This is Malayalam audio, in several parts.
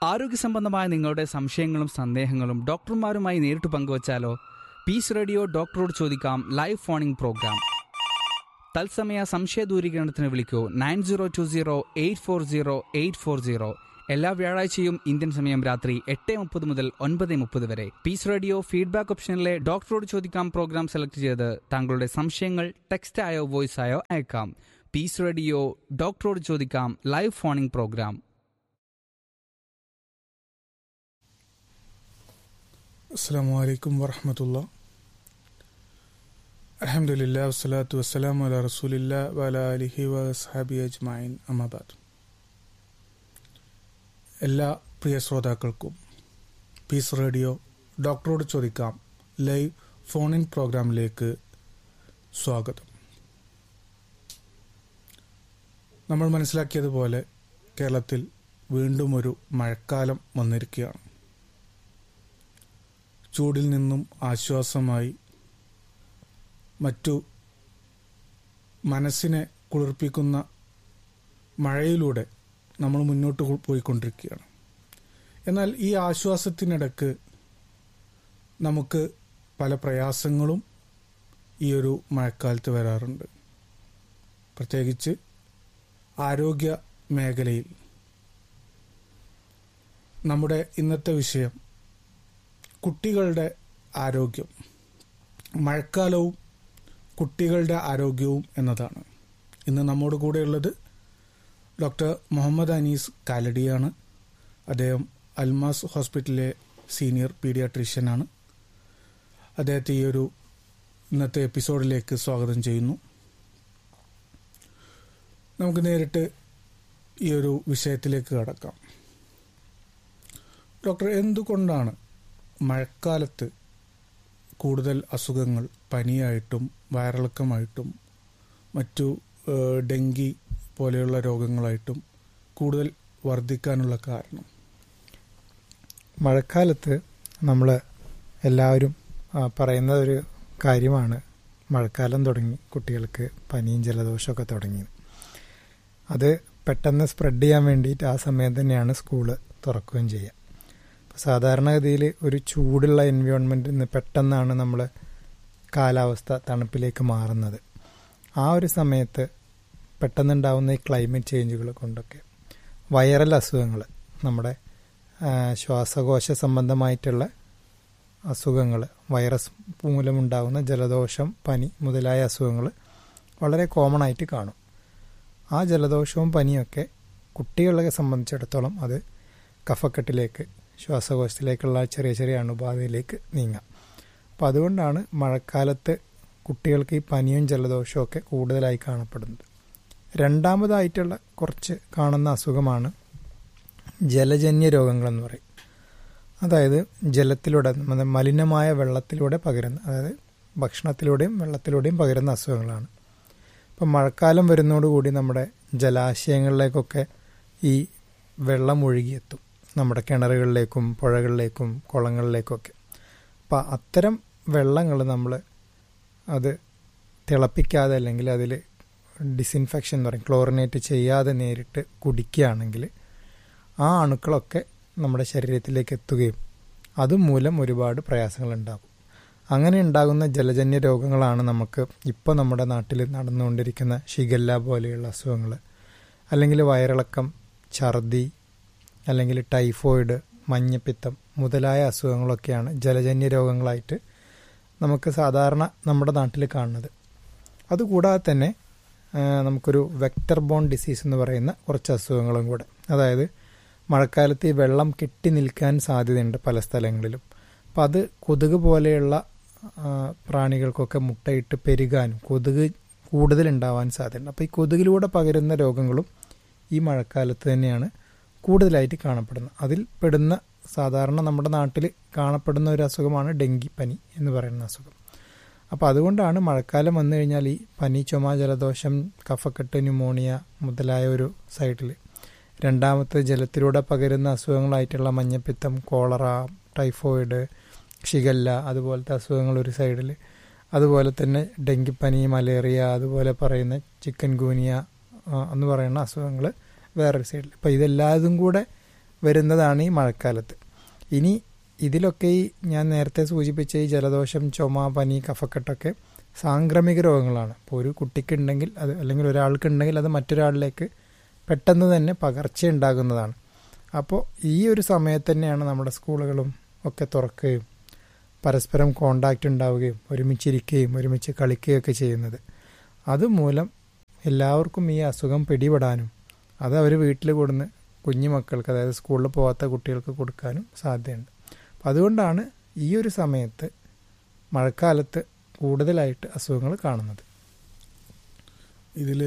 ആരോഗ്യ സംബന്ധമായ നിങ്ങളുടെ സംശയങ്ങളും സന്ദേഹങ്ങളും ഡോക്ടർമാരുമായി നേരിട്ട് പങ്കുവച്ചാലോ പീസ് റേഡിയോ ഡോക്ടറോട് ചോദിക്കാം ലൈവ് ഫോണിംഗ് പ്രോഗ്രാം തത്സമയ സംശയ ദൂരീകരണത്തിന് വിളിക്കൂ nine zero two zero eight four zero eight four zero എല്ലാ വ്യാഴാഴ്ചയും ഇന്ത്യൻ സമയം രാത്രി എട്ട് മുപ്പത് മുതൽ ഒൻപത് മുപ്പത് വരെ പീസ് റേഡിയോ ഫീഡ്ബാക്ക് ഓപ്ഷനിലെ ഡോക്ടറോട് ചോദിക്കാം പ്രോഗ്രാം സെലക്ട് ചെയ്ത് താങ്കളുടെ സംശയങ്ങൾ ടെക്സ്റ്റ് ആയോ വോയിസ് ആയോ അയക്കാം പീസ് റേഡിയോ ഡോക്ടറോട് ചോദിക്കാം ലൈവ് ഫോണിംഗ് പ്രോഗ്രാം അസ്സാം വലൈക്കും വറഹമത്തുള്ള അലഹമുല്ല വസ്സലാത്തു വസ്സലാം അല റസൂലില്ല വല അലിഹി വസ്ഹാബി അജ്മായിൻ അഹമ്മദാദ് എല്ലാ പ്രിയ ശ്രോതാക്കൾക്കും പീസ് റേഡിയോ ഡോക്ടറോട് ചോദിക്കാം ലൈവ് ഫോൺ ഇൻ പ്രോഗ്രാമിലേക്ക് സ്വാഗതം നമ്മൾ മനസ്സിലാക്കിയതുപോലെ കേരളത്തിൽ വീണ്ടും ഒരു മഴക്കാലം വന്നിരിക്കുകയാണ് ചൂടിൽ നിന്നും ആശ്വാസമായി മറ്റു മനസ്സിനെ കുളിർപ്പിക്കുന്ന മഴയിലൂടെ നമ്മൾ മുന്നോട്ട് പോയിക്കൊണ്ടിരിക്കുകയാണ് എന്നാൽ ഈ ആശ്വാസത്തിനിടക്ക് നമുക്ക് പല പ്രയാസങ്ങളും ഈ ഒരു മഴക്കാലത്ത് വരാറുണ്ട് പ്രത്യേകിച്ച് ആരോഗ്യ മേഖലയിൽ നമ്മുടെ ഇന്നത്തെ വിഷയം കുട്ടികളുടെ ആരോഗ്യം മഴക്കാലവും കുട്ടികളുടെ ആരോഗ്യവും എന്നതാണ് ഇന്ന് നമ്മോട് കൂടെയുള്ളത് ഡോക്ടർ മുഹമ്മദ് അനീസ് കാലടിയാണ് അദ്ദേഹം അൽമാസ് ഹോസ്പിറ്റലിലെ സീനിയർ പീഡിയാട്രീഷ്യനാണ് അദ്ദേഹത്തെ ഈ ഒരു ഇന്നത്തെ എപ്പിസോഡിലേക്ക് സ്വാഗതം ചെയ്യുന്നു നമുക്ക് നേരിട്ട് ഈ ഒരു വിഷയത്തിലേക്ക് കടക്കാം ഡോക്ടർ എന്തുകൊണ്ടാണ് മഴക്കാലത്ത് കൂടുതൽ അസുഖങ്ങൾ പനിയായിട്ടും വയറിളക്കമായിട്ടും മറ്റു ഡെങ്കി പോലെയുള്ള രോഗങ്ങളായിട്ടും കൂടുതൽ വർദ്ധിക്കാനുള്ള കാരണം മഴക്കാലത്ത് നമ്മൾ എല്ലാവരും പറയുന്ന ഒരു കാര്യമാണ് മഴക്കാലം തുടങ്ങി കുട്ടികൾക്ക് പനിയും ജലദോഷമൊക്കെ തുടങ്ങി അത് പെട്ടെന്ന് സ്പ്രെഡ് ചെയ്യാൻ വേണ്ടിയിട്ട് ആ സമയം തന്നെയാണ് സ്കൂള് തുറക്കുകയും ചെയ്യുക സാധാരണഗതിയിൽ ഒരു ചൂടുള്ള എൻവയോൺമെൻറ്റിൽ നിന്ന് പെട്ടെന്നാണ് നമ്മൾ കാലാവസ്ഥ തണുപ്പിലേക്ക് മാറുന്നത് ആ ഒരു സമയത്ത് പെട്ടെന്നുണ്ടാവുന്ന ഈ ക്ലൈമറ്റ് ചേഞ്ചുകൾ കൊണ്ടൊക്കെ വൈറൽ അസുഖങ്ങൾ നമ്മുടെ ശ്വാസകോശ സംബന്ധമായിട്ടുള്ള അസുഖങ്ങൾ വൈറസ് മൂലമുണ്ടാകുന്ന ജലദോഷം പനി മുതലായ അസുഖങ്ങൾ വളരെ കോമൺ ആയിട്ട് കാണും ആ ജലദോഷവും പനിയൊക്കെ കുട്ടികളെ സംബന്ധിച്ചിടത്തോളം അത് കഫക്കെട്ടിലേക്ക് ശ്വാസകോശത്തിലേക്കുള്ള ചെറിയ ചെറിയ അണുബാധയിലേക്ക് നീങ്ങാം അപ്പോൾ അതുകൊണ്ടാണ് മഴക്കാലത്ത് കുട്ടികൾക്ക് ഈ പനിയും ജലദോഷവും ഒക്കെ കൂടുതലായി കാണപ്പെടുന്നത് രണ്ടാമതായിട്ടുള്ള കുറച്ച് കാണുന്ന അസുഖമാണ് ജലജന്യ രോഗങ്ങളെന്ന് പറയും അതായത് ജലത്തിലൂടെ മലിനമായ വെള്ളത്തിലൂടെ പകരുന്ന അതായത് ഭക്ഷണത്തിലൂടെയും വെള്ളത്തിലൂടെയും പകരുന്ന അസുഖങ്ങളാണ് ഇപ്പം മഴക്കാലം വരുന്നതോടുകൂടി നമ്മുടെ ജലാശയങ്ങളിലേക്കൊക്കെ ഈ വെള്ളം ഒഴുകിയെത്തും നമ്മുടെ കിണറുകളിലേക്കും പുഴകളിലേക്കും കുളങ്ങളിലേക്കൊക്കെ അപ്പം അത്തരം വെള്ളങ്ങൾ നമ്മൾ അത് തിളപ്പിക്കാതെ അല്ലെങ്കിൽ അതിൽ ഡിസിൻഫെക്ഷൻ എന്ന് പറയും ക്ലോറിനേറ്റ് ചെയ്യാതെ നേരിട്ട് കുടിക്കുകയാണെങ്കിൽ ആ അണുക്കളൊക്കെ നമ്മുടെ ശരീരത്തിലേക്ക് എത്തുകയും അതുമൂലം ഒരുപാട് പ്രയാസങ്ങൾ ഉണ്ടാകും അങ്ങനെ ഉണ്ടാകുന്ന ജലജന്യ രോഗങ്ങളാണ് നമുക്ക് ഇപ്പോൾ നമ്മുടെ നാട്ടിൽ നടന്നുകൊണ്ടിരിക്കുന്ന ഷിഗല്ല പോലെയുള്ള അസുഖങ്ങൾ അല്ലെങ്കിൽ വയറിളക്കം ഛർദി അല്ലെങ്കിൽ ടൈഫോയിഡ് മഞ്ഞപ്പിത്തം മുതലായ അസുഖങ്ങളൊക്കെയാണ് ജലജന്യ രോഗങ്ങളായിട്ട് നമുക്ക് സാധാരണ നമ്മുടെ നാട്ടിൽ കാണുന്നത് അതുകൂടാതെ തന്നെ നമുക്കൊരു വെക്ടർ ബോൺ ഡിസീസ് എന്ന് പറയുന്ന കുറച്ച് അസുഖങ്ങളും കൂടെ അതായത് മഴക്കാലത്ത് ഈ വെള്ളം കെട്ടി നിൽക്കാൻ സാധ്യതയുണ്ട് പല സ്ഥലങ്ങളിലും അപ്പം അത് കൊതുക് പോലെയുള്ള പ്രാണികൾക്കൊക്കെ മുട്ടയിട്ട് പെരുകാനും കൊതുക് കൂടുതൽ ഉണ്ടാവാൻ സാധ്യതയുണ്ട് അപ്പോൾ ഈ കൊതുകിലൂടെ പകരുന്ന രോഗങ്ങളും ഈ മഴക്കാലത്ത് തന്നെയാണ് കൂടുതലായിട്ട് കാണപ്പെടുന്നത് അതിൽ പെടുന്ന സാധാരണ നമ്മുടെ നാട്ടിൽ കാണപ്പെടുന്ന ഒരു അസുഖമാണ് ഡെങ്കിപ്പനി എന്ന് പറയുന്ന അസുഖം അപ്പോൾ അതുകൊണ്ടാണ് മഴക്കാലം വന്നു കഴിഞ്ഞാൽ ഈ പനി ചുമ ജലദോഷം കഫക്കെട്ട് ന്യൂമോണിയ മുതലായ ഒരു സൈഡിൽ രണ്ടാമത്തെ ജലത്തിലൂടെ പകരുന്ന അസുഖങ്ങളായിട്ടുള്ള മഞ്ഞപ്പിത്തം കോളറ ടൈഫോയിഡ് ഷിഗല്ല അതുപോലത്തെ അസുഖങ്ങൾ ഒരു സൈഡിൽ അതുപോലെ തന്നെ ഡെങ്കിപ്പനി മലേറിയ അതുപോലെ പറയുന്ന ചിക്കൻ ഗൂനിയ എന്ന് പറയുന്ന അസുഖങ്ങൾ വേറൊരു സൈഡിൽ അപ്പോൾ ഇതെല്ലാതും കൂടെ വരുന്നതാണ് ഈ മഴക്കാലത്ത് ഇനി ഇതിലൊക്കെ ഈ ഞാൻ നേരത്തെ സൂചിപ്പിച്ച ഈ ജലദോഷം ചുമ പനി കഫക്കെട്ടൊക്കെ സാംക്രമിക രോഗങ്ങളാണ് ഇപ്പോൾ ഒരു കുട്ടിക്കുണ്ടെങ്കിൽ അത് അല്ലെങ്കിൽ ഒരാൾക്കുണ്ടെങ്കിൽ അത് മറ്റൊരാളിലേക്ക് പെട്ടെന്ന് തന്നെ പകർച്ച ഉണ്ടാകുന്നതാണ് അപ്പോൾ ഈ ഒരു സമയത്ത് തന്നെയാണ് നമ്മുടെ സ്കൂളുകളും ഒക്കെ തുറക്കുകയും പരസ്പരം കോണ്ടാക്റ്റ് ഉണ്ടാവുകയും ഒരുമിച്ചിരിക്കുകയും ഒരുമിച്ച് കളിക്കുകയൊക്കെ ചെയ്യുന്നത് അതുമൂലം എല്ലാവർക്കും ഈ അസുഖം പിടിപെടാനും അത് അവർ വീട്ടിൽ കൊടുന്ന് കുഞ്ഞു മക്കൾക്ക് അതായത് സ്കൂളിൽ പോകാത്ത കുട്ടികൾക്ക് കൊടുക്കാനും സാധ്യതയുണ്ട് അപ്പം അതുകൊണ്ടാണ് ഈ ഒരു സമയത്ത് മഴക്കാലത്ത് കൂടുതലായിട്ട് അസുഖങ്ങൾ കാണുന്നത് ഇതിൽ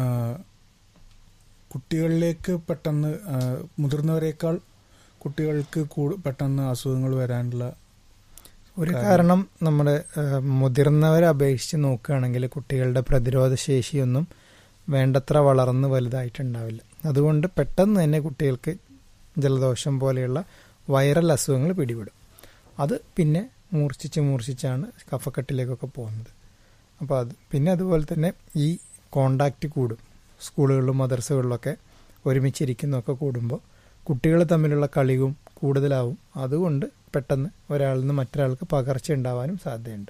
കുട്ടികളിലേക്ക് പെട്ടെന്ന് ആ, മുതിർന്നവരെക്കാൾ കുട്ടികൾക്ക് കൂടു- പെട്ടെന്ന് അസുഖങ്ങൾ വരാനുള്ള ഒരു കാരണം- കാരണം നമ്മുടെ ഏഹ്, മുതിർന്നവരെ അപേക്ഷിച്ച് നോക്കുകയാണെങ്കിൽ കുട്ടികളുടെ പ്രതിരോധ ശേഷിയൊന്നും വേണ്ടത്ര വളർന്ന് വലുതായിട്ടുണ്ടാവില്ല അതുകൊണ്ട് പെട്ടെന്ന് തന്നെ കുട്ടികൾക്ക് ജലദോഷം പോലെയുള്ള വൈറൽ അസുഖങ്ങൾ പിടിപെടും അത് പിന്നെ മൂർച്ഛിച്ച് മൂർച്ഛിച്ചാണ് കഫക്കെട്ടിലേക്കൊക്കെ പോകുന്നത് അപ്പോൾ അത് പിന്നെ അതുപോലെ തന്നെ ഈ കോണ്ടാക്റ്റ് കൂടും സ്കൂളുകളിലും മദർസകളിലൊക്കെ ഒരുമിച്ചിരിക്കുന്നതൊക്കെ കൂടുമ്പോൾ കുട്ടികൾ തമ്മിലുള്ള കളിയും കൂടുതലാവും അതുകൊണ്ട് പെട്ടെന്ന് ഒരാളിൽ നിന്ന് മറ്റൊരാൾക്ക് പകർച്ച ഉണ്ടാവാനും സാധ്യതയുണ്ട്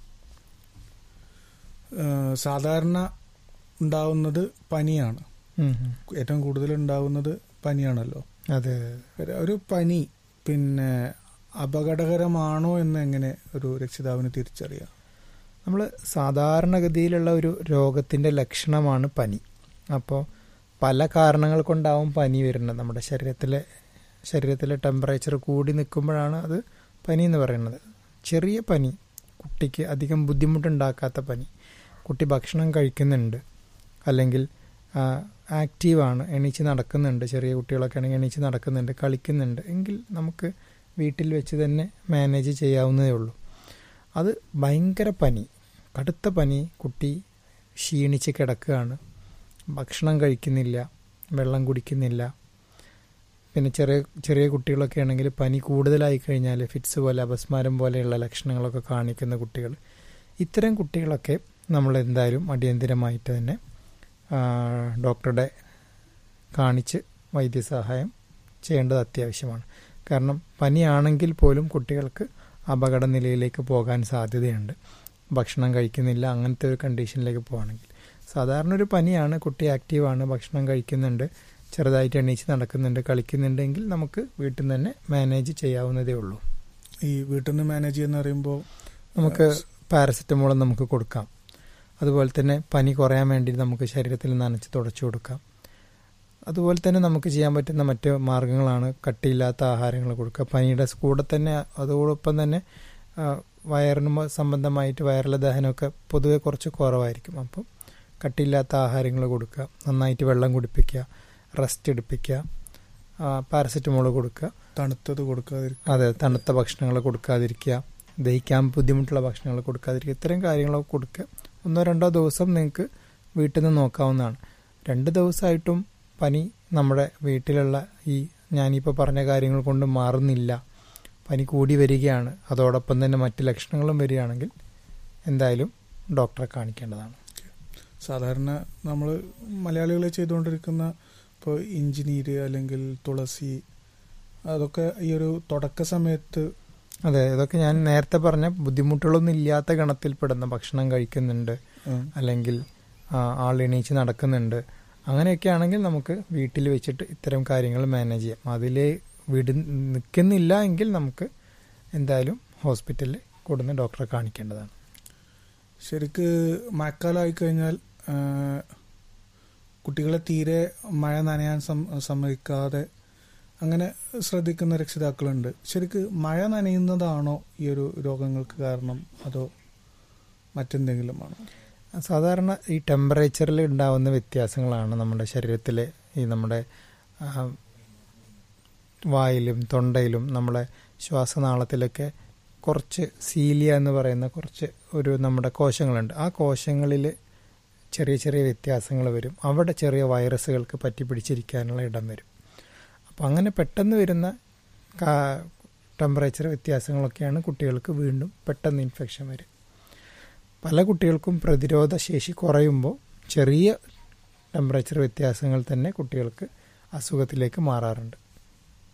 ആ, സാധാരണ ഉണ്ടാവുന്നത് പനിയാണ് ഉം ഉം. ഏറ്റവും കൂടുതൽ ഉണ്ടാവുന്നത് പനിയാണല്ലോ അതെ ഒരു- ഒരു പനി പിന്നെ അപകടകരമാണോ എന്ന് എങ്ങനെ ഒരു രക്ഷിതാവിന് തിരിച്ചറിയാം നമ്മൾ സാധാരണഗതിയിലുള്ള ഒരു രോഗത്തിൻ്റെ ലക്ഷണമാണ് പനി അപ്പോൾ പല കാരണങ്ങൾ കൊണ്ടാവും പനി വരുന്നത് നമ്മുടെ ശരീരത്തിലെ ശരീരത്തിലെ ടെമ്പറേച്ചർ കൂടി നിൽക്കുമ്പോഴാണ് അത് പനി എന്ന് പറയുന്നത് ചെറിയ പനി കുട്ടിക്ക് അധികം ബുദ്ധിമുട്ടുണ്ടാക്കാത്ത പനി കുട്ടി ഭക്ഷണം കഴിക്കുന്നുണ്ട് അല്ലെങ്കിൽ ആക്റ്റീവാണ് എണീച്ച് നടക്കുന്നുണ്ട് ചെറിയ കുട്ടികളൊക്കെ ആണെങ്കിൽ എണീച്ച് നടക്കുന്നുണ്ട് കളിക്കുന്നുണ്ട് എങ്കിൽ നമുക്ക് വീട്ടിൽ വെച്ച് തന്നെ മാനേജ് ചെയ്യാവുന്നതേ ഉള്ളൂ അത് ഭയങ്കര പനി കടുത്ത പനി കുട്ടി ക്ഷീണിച്ച് കിടക്കുകയാണ് ഭക്ഷണം കഴിക്കുന്നില്ല വെള്ളം കുടിക്കുന്നില്ല പിന്നെ ചെറിയ ചെറിയ കുട്ടികളൊക്കെ ആണെങ്കിൽ പനി കൂടുതലായി കഴിഞ്ഞാൽ ഫിറ്റ്സ് പോലെ അപസ്മാരം പോലെയുള്ള ലക്ഷണങ്ങളൊക്കെ കാണിക്കുന്ന കുട്ടികൾ ഇത്തരം കുട്ടികളൊക്കെ നമ്മൾ എന്തായാലും അടിയന്തിരമായിട്ട് തന്നെ ആ, ഡോക്ടറുടെ കാണിച്ച് വൈദ്യസഹായം ചെയ്യേണ്ടത് അത്യാവശ്യമാണ് കാരണം പനിയാണെങ്കിൽ പോലും കുട്ടികൾക്ക് അപകട നിലയിലേക്ക് പോകാൻ സാധ്യതയുണ്ട് ഭക്ഷണം കഴിക്കുന്നില്ല അങ്ങനത്തെ ഒരു കണ്ടീഷനിലേക്ക് പോവുകയാണെങ്കിൽ സാധാരണ ഒരു പനിയാണ് കുട്ടി ആക്റ്റീവാണ് ഭക്ഷണം കഴിക്കുന്നുണ്ട് ചെറുതായിട്ട് എണീച്ച് നടക്കുന്നുണ്ട് കളിക്കുന്നുണ്ടെങ്കിൽ നമുക്ക് വീട്ടിൽ നിന്ന് തന്നെ മാനേജ് ചെയ്യാവുന്നതേ ഉള്ളൂ ഈ വീട്ടിൽ നിന്ന് മാനേജ് ചെയ്യുന്ന പറയുമ്പോൾ നമുക്ക് പാരസെറ്റമോൾ നമുക്ക് കൊടുക്കാം അതുപോലെ തന്നെ പനി കുറയാൻ വേണ്ടി നമുക്ക് ശരീരത്തിൽ നനച്ച് തുടച്ചു കൊടുക്കാം അതുപോലെ തന്നെ നമുക്ക് ചെയ്യാൻ പറ്റുന്ന മറ്റ് മാർഗങ്ങളാണ് കട്ടിയില്ലാത്ത ആഹാരങ്ങൾ കൊടുക്കുക പനിയുടെ കൂടെ തന്നെ അതോടൊപ്പം തന്നെ ആ, വയറിന് മ- സംബന്ധമായിട്ട് വയറിലെ ദഹനമൊക്കെ പൊതുവെ കുറച്ച് കുറവായിരിക്കും അപ്പം കട്ടിയില്ലാത്ത ആഹാരങ്ങൾ കൊടുക്കുക നന്നായിട്ട് വെള്ളം കുടിപ്പിക്കുക റെസ്റ്റ് എടുപ്പിക്കുക പാരസെറ്റമോൾ കൊടുക്കുക തണുത്തത് കൊടുക്കാതിരിക്കും അതെ തണുത്ത ഭക്ഷണങ്ങൾ കൊടുക്കാതിരിക്കുക ദഹിക്കാൻ ബുദ്ധിമുട്ടുള്ള ഭക്ഷണങ്ങൾ കൊടുക്കാതിരിക്കുക ഇത്തരം കാര്യങ്ങളൊക്കെ കൊടുക്കുക ഒന്നോ രണ്ടോ ദിവസം നിങ്ങൾക്ക് വീട്ടിൽ നിന്ന് നോക്കാവുന്നതാണ് രണ്ട് ദിവസമായിട്ടും പനി നമ്മുടെ വീട്ടിലുള്ള ഈ ഞാനിപ്പോൾ പറഞ്ഞ കാര്യങ്ങൾ കൊണ്ട് മാറുന്നില്ല പനി കൂടി വരികയാണ് അതോടൊപ്പം തന്നെ മറ്റ് ലക്ഷണങ്ങളും വരികയാണെങ്കിൽ എന്തായാലും ഡോക്ടറെ കാണിക്കേണ്ടതാണ് സാധാരണ നമ്മൾ മലയാളികൾ ചെയ്തുകൊണ്ടിരിക്കുന്ന ഇപ്പോൾ ഇഞ്ചിനീര് അല്ലെങ്കിൽ തുളസി അതൊക്കെ ഈ ഒരു തുടക്ക സമയത്ത് അതെ ഇതൊക്കെ ഞാൻ നേരത്തെ പറഞ്ഞ ബുദ്ധിമുട്ടുകളൊന്നും ഇല്ലാത്ത ഗണത്തിൽപ്പെടുന്ന ഭക്ഷണം കഴിക്കുന്നുണ്ട് ഉം, അല്ലെങ്കിൽ ആ, ആൾ എണീച്ച് നടക്കുന്നുണ്ട് അങ്ങനെയൊക്കെ ആണെങ്കിൽ നമുക്ക് വീട്ടിൽ വെച്ചിട്ട് ഇത്തരം കാര്യങ്ങൾ മാനേജ് ചെയ്യാം അതിൽ വിട നിൽക്കുന്നില്ല എങ്കിൽ നമുക്ക് എന്തായാലും ഹോസ്പിറ്റലിൽ കൊടുന്ന് ഡോക്ടറെ കാണിക്കേണ്ടതാണ് ശരിക്ക് മഴക്കാലമായി കഴിഞ്ഞാൽ ആ, കുട്ടികളെ തീരെ മഴ നനയാൻ സം- സമ്മതിക്കാതെ അങ്ങനെ ശ്രദ്ധിക്കുന്ന രക്ഷിതാക്കളുണ്ട് ശരിക്ക് മഴ നനയുന്നതാണോ ഈ ഒരു രോഗങ്ങൾക്ക് കാരണം അതോ മറ്റെന്തെങ്കിലും ആണോ സാധാരണ ഈ ടെമ്പറേച്ചറിൽ ഉണ്ടാവുന്ന വ്യത്യാസങ്ങളാണ് നമ്മുടെ ശരീരത്തിലെ ഈ നമ്മുടെ ആ, വായിലും തൊണ്ടയിലും നമ്മളെ ശ്വാസനാളത്തിലൊക്കെ കുറച്ച് സീലിയ എന്ന് പറയുന്ന കുറച്ച് ഒരു നമ്മുടെ കോശങ്ങളുണ്ട് ആ കോശങ്ങളിൽ ചെറിയ ചെറിയ വ്യത്യാസങ്ങൾ വരും അവിടെ ചെറിയ വൈറസുകൾക്ക് പറ്റി പിടിച്ചിരിക്കാനുള്ള ഇടം വരും അപ്പോൾ അങ്ങനെ പെട്ടെന്ന് വരുന്ന ടെമ്പറേച്ചർ വ്യത്യാസങ്ങളൊക്കെയാണ് കുട്ടികൾക്ക് വീണ്ടും പെട്ടെന്ന് ഇൻഫെക്ഷൻ വരും പല കുട്ടികൾക്കും പ്രതിരോധ ശേഷി കുറയുമ്പോൾ ചെറിയ ടെമ്പറേച്ചർ വ്യത്യാസങ്ങൾ തന്നെ കുട്ടികൾക്ക് അസുഖത്തിലേക്ക് മാറാറുണ്ട്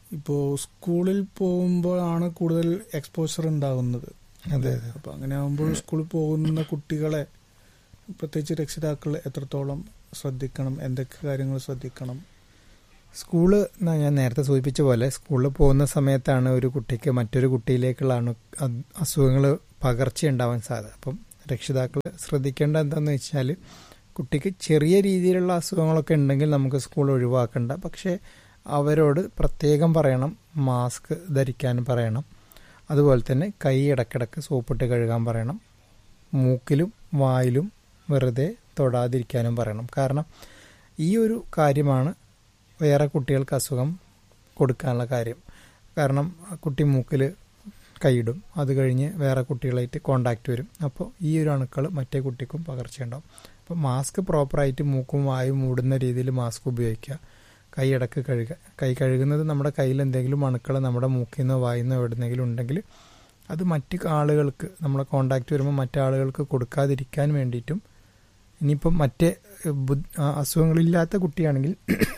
ഇപ്പോൾ സ്കൂളിൽ പോകുമ്പോഴാണ് കൂടുതൽ എക്സ്പോഷർ ഉണ്ടാകുന്നത് അതെ അതെ അപ്പൊ അങ്ങനെ ആകുമ്പോൾ സ്കൂളിൽ പോകുന്ന കുട്ടികളെ പ്രത്യേകിച്ച് രക്ഷിതാക്കൾ എത്രത്തോളം ശ്രദ്ധിക്കണം എന്തൊക്കെ കാര്യങ്ങൾ ശ്രദ്ധിക്കണം സ്കൂള് ന- ഞാൻ നേരത്തെ സൂചിപ്പിച്ച പോലെ സ്കൂളിൽ പോകുന്ന സമയത്താണ് ഒരു കുട്ടിക്ക് മറ്റൊരു കുട്ടിയിലേക്കുള്ള അണു അസുഖങ്ങൾ പകർച്ചയുണ്ടാവാൻ സാധ്യത അപ്പം രക്ഷിതാക്കൾ ശ്രദ്ധിക്കേണ്ട എന്താണെന്ന് വെച്ചാൽ കുട്ടിക്ക് ചെറിയ രീതിയിലുള്ള അസുഖങ്ങളൊക്കെ ഉണ്ടെങ്കിൽ നമുക്ക് സ്കൂൾ ഒഴിവാക്കണ്ട പക്ഷേ അവരോട് പ്രത്യേകം പറയണം മാസ്ക് ധരിക്കാൻ പറയണം അതുപോലെ തന്നെ കൈ ഇടയ്ക്കിടയ്ക്ക് സോപ്പിട്ട് കഴുകാൻ പറയണം മൂക്കിലും വായിലും വെറുതെ തൊടാതിരിക്കാനും പറയണം കാരണം ഈ ഒരു കാര്യമാണ് വേറെ കുട്ടികൾക്ക് അസുഖം കൊടുക്കാനുള്ള കാര്യം കാരണം ആ കുട്ടി മൂക്കിൽ കൈയിടും അത് കഴിഞ്ഞ് വേറെ കുട്ടികളായിട്ട് കോണ്ടാക്ട് വരും അപ്പോൾ ഈ ഒരു അണുക്കൾ മറ്റേ കുട്ടിക്കും പകർച്ചയുണ്ടാവും അപ്പോൾ മാസ്ക് പ്രോപ്പറായിട്ട് മൂക്കും വായും മൂടുന്ന രീതിയിൽ മാസ്ക് ഉപയോഗിക്കുക കൈ ഇടക്ക് കഴുകുക കൈ കഴുകുന്നത് നമ്മുടെ കയ്യിൽ എന്തെങ്കിലും അണുക്കൾ നമ്മുടെ മൂക്കിൽ നിന്നോ വായിൽ നിന്നോ എവിടുന്നെങ്കിലും ഉണ്ടെങ്കിൽ അത് മറ്റ് ആളുകൾക്ക് നമ്മളെ കോണ്ടാക്ട് വരുമ്പോൾ മറ്റാളുകൾക്ക് കൊടുക്കാതിരിക്കാൻ വേണ്ടിയിട്ടും ഇനിയിപ്പം മറ്റേ ഏഹ്, ബുദ്ധ- ആ, അസുഖങ്ങളില്ലാത്ത കുട്ടിയാണെങ്കിൽ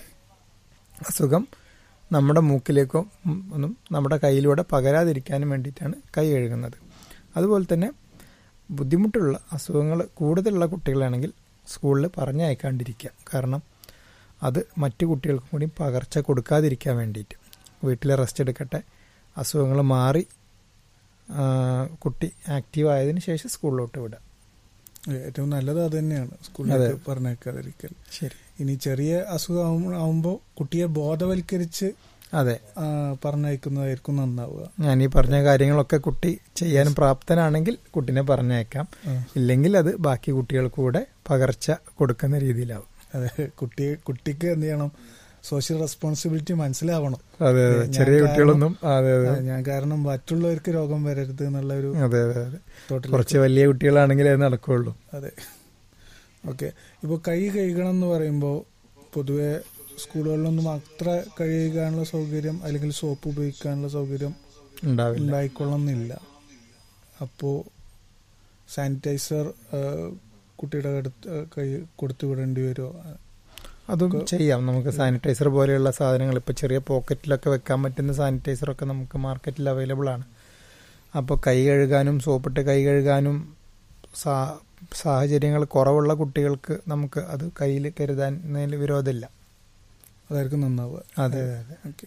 അസുഖം നമ്മുടെ മൂക്കിലേക്കോ ഉം, ഒന്നും നമ്മുടെ കയ്യിലൂടെ പകരാതിരിക്കാനും വേണ്ടിയിട്ടാണ് കൈ കഴുകുന്നത് അതുപോലെ തന്നെ ബുദ്ധിമുട്ടുള്ള അസുഖങ്ങൾ കൂടുതലുള്ള കുട്ടികളാണെങ്കിൽ സ്കൂളിൽ പറഞ്ഞയക്കാണ്ടിരിക്കുക കാരണം അത് മറ്റു കുട്ടികൾക്കും കൂടി പകർച്ച കൊടുക്കാതിരിക്കാൻ വേണ്ടിയിട്ട് വീട്ടിൽ റെസ്റ്റ് എടുക്കട്ടെ അസുഖങ്ങൾ മാറി ആ, കുട്ടി ആക്റ്റീവ് ആയതിനു ശേഷം സ്കൂളിലോട്ട് വിടുക ഏറ്റവും നല്ലത് അത് തന്നെയാണ് സ്കൂളിലേക്ക് പറഞ്ഞേക്കാതിരിക്കൽ ശരി ഇനി ചെറിയ അസുഖം ആവുമ്പോൾ കുട്ടിയെ ബോധവൽക്കരിച്ച് അതെ ആ, പറഞ്ഞയക്കുന്നതായിരിക്കും നന്നാവുക ഞാൻ ഈ പറഞ്ഞ കാര്യങ്ങളൊക്കെ കുട്ടി ചെയ്യാൻ പ്രാപ്തനാണെങ്കിൽ കുട്ടിനെ പറഞ്ഞയക്കാം ആ. ഇല്ലെങ്കിൽ അത് ബാക്കി കുട്ടികൾക്ക് കൂടെ പകർച്ച കൊടുക്കുന്ന രീതിയിലാവും അതെ കുട്ടിയെ കുട്ടിക്ക് എന്ത് ചെയ്യണം സോഷ്യൽ റെസ്പോൺസിബിലിറ്റി മനസ്സിലാവണം അതെ അതെ ഞാൻ ചെറിയ കാരണം- കുട്ടികളൊന്നും അതെ അതെ ആ, ഞാൻ കാരണം മറ്റുള്ളവർക്ക് രോഗം വരരുത് എന്നുള്ള ഒരു അതെ അതെ അതെ തോട്ടിൽ കുറച്ച് വലിയ കുട്ടികളാണെങ്കിൽ അത് നടക്കുള്ളൂ അതെ ഓക്കെ ഇപ്പോൾ കൈ കഴുകണം എന്ന് പറയുമ്പോൾ പൊതുവെ സ്കൂളുകളിലൊന്നും അത്ര കഴുകാനുള്ള സൗകര്യം അല്ലെങ്കിൽ സോപ്പ് ഉപയോഗിക്കാനുള്ള സൗകര്യം ഉണ്ടാവില്ല ഉണ്ടായിക്കൊള്ളുന്നില്ല അപ്പോൾ സാനിറ്റൈസർ കുട്ടിയുടെ അടുത്ത് കൈ കൊടുത്തു വിടേണ്ടി വരുമോ അതും ചെയ്യാം നമുക്ക് സാനിറ്റൈസർ പോലെയുള്ള സാധനങ്ങൾ ഇപ്പോൾ ചെറിയ പോക്കറ്റിലൊക്കെ വെക്കാൻ പറ്റുന്ന സാനിറ്റൈസറൊക്കെ നമുക്ക് മാർക്കറ്റിൽ അവൈലബിൾ ആണ് അപ്പോൾ കൈ കഴുകാനും സോപ്പിട്ട് കൈ കഴുകാനും സാ സാഹചര്യങ്ങൾ കുറവുള്ള കുട്ടികൾക്ക് നമുക്ക് അത് കയ്യിൽ കരുതാൻ വിരോധമില്ല അതായിരിക്കും നന്നാവുക അതെ അതെ അതെ ഓക്കെ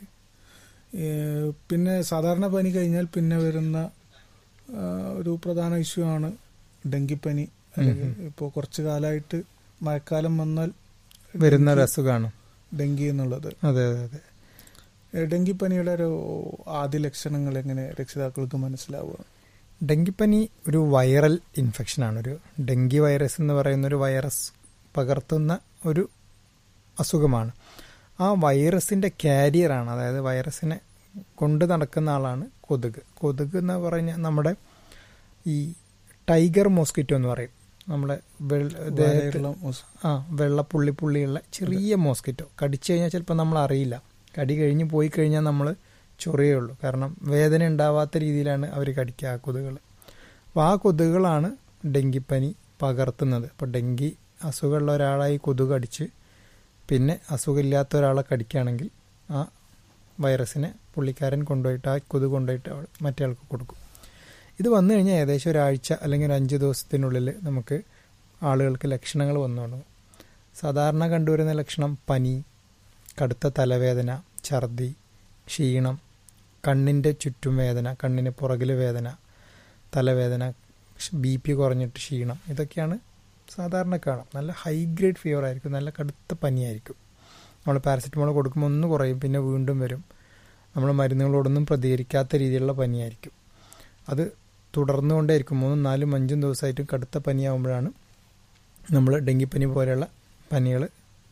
പിന്നെ സാധാരണ പനി കഴിഞ്ഞാൽ പിന്നെ വരുന്ന ആ, ഒരു പ്രധാന ഇഷ്യൂ ആണ് ഡെങ്കിപ്പനി അല്ലെങ്കിൽ ഇപ്പോൾ കുറച്ച് കാലമായിട്ട് മഴക്കാലം വന്നാൽ വരുന്ന ഒരു അസുഖമാണ് ഡെങ്കി എന്നുള്ളത് അതെ അതെ അതെ ഏ, ഡെങ്കിപ്പനിയുടെ ഒരു ആദ്യ ലക്ഷണങ്ങൾ എങ്ങനെ രക്ഷിതാക്കൾക്ക് മനസ്സിലാവുക ഡെങ്കിപ്പനി ഒരു വൈറൽ ഇൻഫെക്ഷനാണ് ഒരു ഡെങ്കി വൈറസ് എന്ന് പറയുന്ന ഒരു വൈറസ് പകർത്തുന്ന ഒരു അസുഖമാണ് ആ വൈറസിൻ്റെ കാരിയറാണ് അതായത് വൈറസിനെ കൊണ്ട് നടക്കുന്ന ആളാണ് കൊതുക് കൊതുക് എന്ന് പറഞ്ഞാൽ നമ്മുടെ ഈ ടൈഗർ മോസ്കിറ്റോ എന്ന് പറയും നമ്മുടെ വെള്ള- ദേഹത്ത് വാരയുള്ള മുസ്- ആ വെള്ള പുള്ളി പുള്ളിയുള്ള ചെറിയ മോസ്കിറ്റോ കടിച്ചു കഴിഞ്ഞാൽ ചിലപ്പോൾ നമ്മൾ അറിയില്ല കടി കഴിഞ്ഞ് പോയി കഴിഞ്ഞാൽ നമ്മൾ ചൊറിയേ ഉള്ളൂ കാരണം വേദന ഉണ്ടാവാത്ത രീതിയിലാണ് അവർ കടിക്കുക ആ കൊതുകുകൾ അപ്പോൾ ആ കൊതുകുകളാണ് ഡെങ്കിപ്പനി പകർത്തുന്നത് അപ്പോൾ ഡെങ്കി അസുഖമുള്ള ഒരാളായി കൊതുക് കടിച്ച് പിന്നെ അസുഖമില്ലാത്ത ഒരാളെ കടിക്കുകയാണെങ്കിൽ ആ വൈറസിനെ പുള്ളിക്കാരൻ കൊണ്ടുപോയിട്ട് ആ കൊതുക് കൊണ്ടുപോയിട്ട് അവൾ മറ്റേ ആൾക്ക് കൊടുക്കും ഇത് വന്നു കഴിഞ്ഞാൽ ഏകദേശം ഒരാഴ്ച അല്ലെങ്കിൽ ഒരു അഞ്ച് ദിവസത്തിനുള്ളിൽ നമുക്ക് ആളുകൾക്ക് ലക്ഷണങ്ങൾ വന്നു തുടങ്ങും സാധാരണ കണ്ടുവരുന്ന ലക്ഷണം പനി കടുത്ത തലവേദന ഛർദി ക്ഷീണം കണ്ണിൻ്റെ ചുറ്റും വേദന കണ്ണിന് പുറകിൽ വേദന തലവേദന ബി പി കുറഞ്ഞിട്ട് ക്ഷീണം ഇതൊക്കെയാണ് സാധാരണ കാണാം നല്ല ഹൈ ഗ്രേഡ് ഫീവർ ആയിരിക്കും നല്ല കടുത്ത പനിയായിരിക്കും നമ്മൾ പാരസെറ്റമോൾ കൊടുക്കുമ്പോൾ ഒന്ന് കുറയും പിന്നെ വീണ്ടും വരും നമ്മൾ മരുന്നുകളോടൊന്നും പ്രതികരിക്കാത്ത രീതിയിലുള്ള പനിയായിരിക്കും അത് തുടർന്നുകൊണ്ടേയിരിക്കും മൂന്നും നാലും അഞ്ചും ദിവസമായിട്ടും കടുത്ത പനിയാകുമ്പോഴാണ് നമ്മൾ ഡെങ്കിപ്പനി പോലെയുള്ള പനികൾ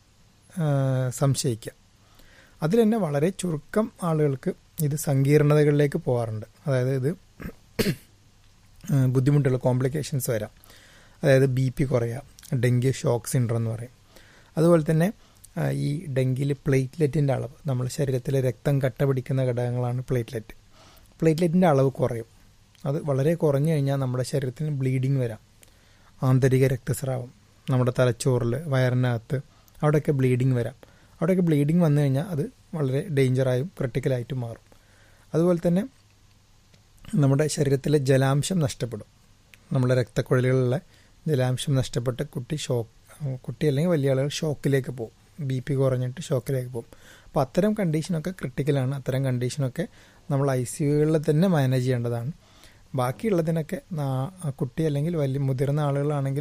സംശയിക്കുക അതിൽ തന്നെ വളരെ ചുരുക്കം ആളുകൾക്ക് ഇത് സങ്കീർണതകളിലേക്ക് പോകാറുണ്ട് അതായത് ഇത് ബുദ്ധിമുട്ടുള്ള കോംപ്ലിക്കേഷൻസ് വരാം അതായത് ബി പി കുറയുക ഡെങ്കി ഷോക്ക് സിൻഡ്രം എന്ന് പറയും അതുപോലെ തന്നെ ആ, ഈ ഡെങ്കിയിൽ പ്ലേറ്റ്ലെറ്റിൻ്റെ അളവ് നമ്മുടെ ശരീരത്തിൽ രക്തം കട്ട പിടിക്കുന്ന ഘടകങ്ങളാണ് പ്ലേറ്റ്ലെറ്റ് പ്ലേറ്റ്ലെറ്റിൻ്റെ അളവ് കുറയും അത് വളരെ കുറഞ്ഞു കഴിഞ്ഞാൽ നമ്മുടെ ശരീരത്തിന് ബ്ലീഡിങ് വരാം ആന്തരിക രക്തസ്രാവം നമ്മുടെ തലച്ചോറിൽ വയറിനകത്ത് അവിടെയൊക്കെ ബ്ലീഡിങ് വരാം അവിടെയൊക്കെ ബ്ലീഡിങ് വന്നു കഴിഞ്ഞാൽ അത് വളരെ ഡേഞ്ചറായും ക്രിട്ടിക്കലായിട്ടും മാറും അതുപോലെ തന്നെ നമ്മുടെ ശരീരത്തിലെ ജലാംശം നഷ്ടപ്പെടും നമ്മുടെ രക്തക്കുഴലുകളിലെ ജലാംശം നഷ്ടപ്പെട്ട് കുട്ടി ഷോക്ക് കുട്ടി അല്ലെങ്കിൽ വലിയ ആളുകൾ ഷോക്കിലേക്ക് പോകും ബി പി കുറഞ്ഞിട്ട് ഷോക്കിലേക്ക് പോകും അപ്പോൾ അത്തരം കണ്ടീഷനൊക്കെ ക്രിട്ടിക്കലാണ് അത്തരം കണ്ടീഷനൊക്കെ നമ്മൾ ഐ സി യുകളിൽ തന്നെ മാനേജ് ചെയ്യേണ്ടതാണ് ബാക്കിയുള്ളതിനൊക്കെ നാ- കുട്ടി അല്ലെങ്കിൽ വലിയ മുതിർന്ന ആളുകളാണെങ്കിൽ